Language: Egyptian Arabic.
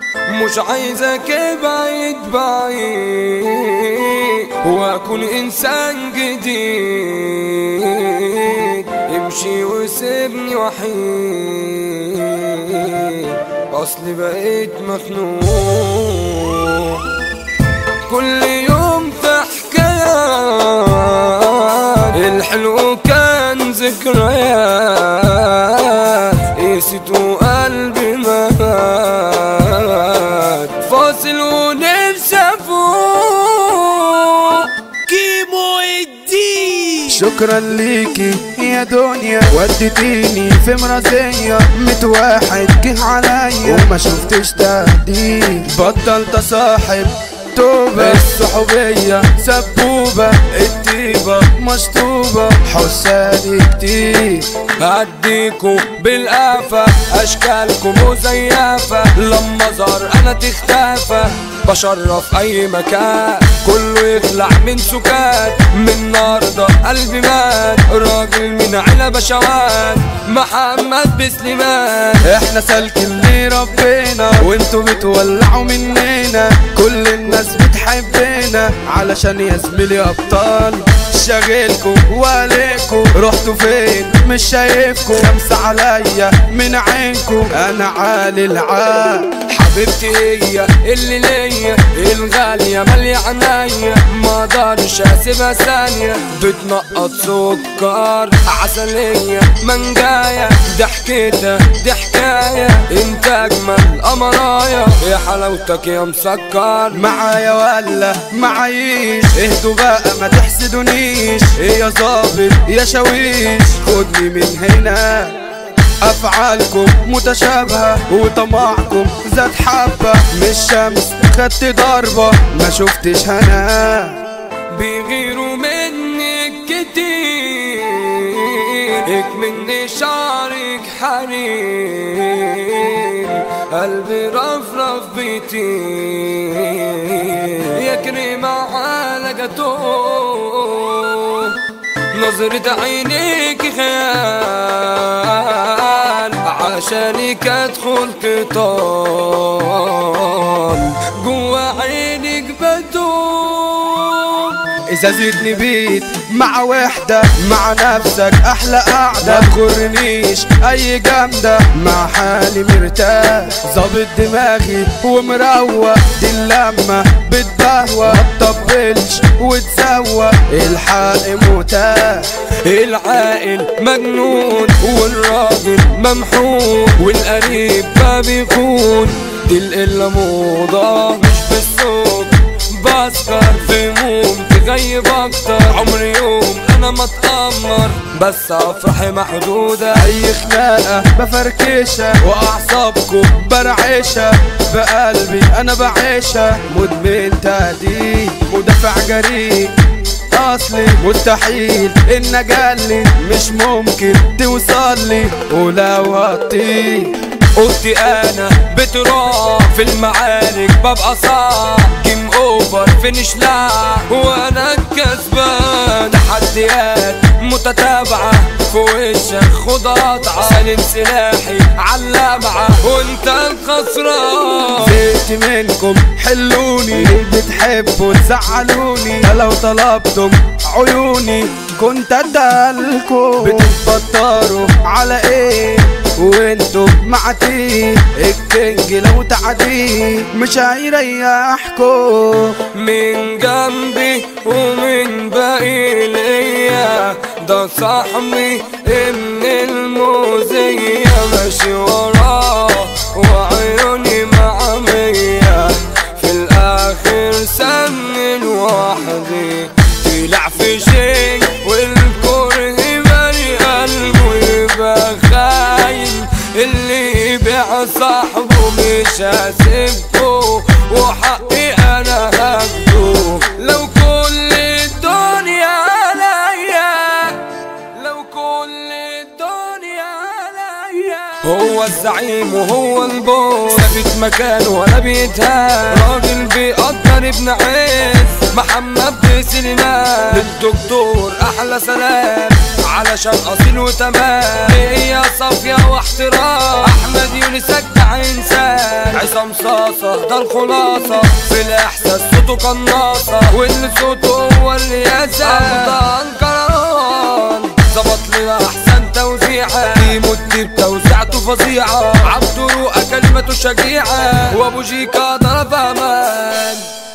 مش عايزك بعيد بعيد واكون انسان جديد امشي وسيبني وحيد اصلي بقيت مخنوق كل يوم في حكايات الحلو كان ذكريات قست وقلبي مات فاصل ونفسي افوق كيمو الدين شكرا ليكي يا دنيا وديتيني في مراسية ميت واحد جه عليا وما شفتش تهديد بطلت اصاحب توبة الصحوبية سبوبة الطيبة مشطوبة حسادي كتير هديكوا بالقافة اشكالكم مزيفة لما ظهر انا تختفى بشرف اي مكان كله يخلع من سكات من النهارده قلبي مات راجل من علبة شوان محمد بسليمان احنا سالكين لربنا وانتوا بتولعوا مننا كل الناس بتحبنا علشان يا زميلي ابطال شاغلكوا وعليكوا رحتوا فين مش شايفكوا خمسة عليا من عينكوا انا عالي العال حبيبتي هي اللي ليا الغالية مالية عنايا ما اقدرش اسيبها ثانية بتنقط سكر عسلية منجاية ضحكتها دي حكاية انت اجمل قمرايا يا حلاوتك يا مسكر معايا ولا معايش اهدوا بقى ما تحسدونيش ايه يا ظابط يا شاويش خدني من هنا افعالكم متشابهة وطمعكم زاد حبة مش شمس خدت ضربة ما شفتش هنا بيغيروا منك كتير مني شعرك حرير قلبي رفرف بيطير يا كريمة على جاتوه نظرة عينيك خيال عشانك ادخل قطار جوا عينك بدوم اذا زدني بيت مع وحدة مع نفسك احلى قعدة ما تغرنيش اي جامدة مع حالي مرتاح ظابط دماغي ومروق دي اللمة بتبهوى ما تطبلش وتسوى الحق متاح العاقل مجنون والراجل ممحون والقريب ما بيكون دي القلة موضة مش بالصوت بسكر في هموم تغيب اكتر عمري يوم انا ما اتأمر بس افرحي محدودة اي خناقة بفركشها واعصابكم برعشها بقلبي انا بعيشها مدمن تهديد مدافع جريء اصلي مستحيل ان اجلي مش ممكن توصل لي ولو هطير قلت انا بتروح في المعارك ببقى صعب جيم اوفر فينش لا وانا الكسبان تحديات متتابعة في وشك خد قطعة سالم سلاحي علامعة وانت الخسران زهقت منكم حلوني بتحبوا تزعلوني لو طلبتم عيوني كنت ادالكم بتتبطروا على ايه وانتوا معتيه الكينج لو تعديه مش هيريحكم من جنبي ومن باقي ليا ده صاحبي ابن الموزية ماشي وراه وعيوني معمية في الاخر سمن وحدي طلع في شيء والكره مالي قلبه يبقى خاين اللي يبيع صاحبه مش هسيبه وحقي انا هاخده لو كل الدنيا عليا لو كل الدنيا عليا هو الزعيم وهو البوس ثابت مكانه ولا بيتهان راجل بيقدر ابن عز محمد بسليمان للدكتور احلى سلام علشان اصيل وتمام هي صافية واحترام احمد يونس اجدع انسان عصام عصام صاصة ده الخلاصة في الإحساس صوته قناصة واللي صوته هو اللي ياسر أبطال كران ظبط لنا أحسن توزيعة يمد بتوزيعته فظيعة عبد رؤى كلمته شجيعة وأبو جيكا ضرب أمان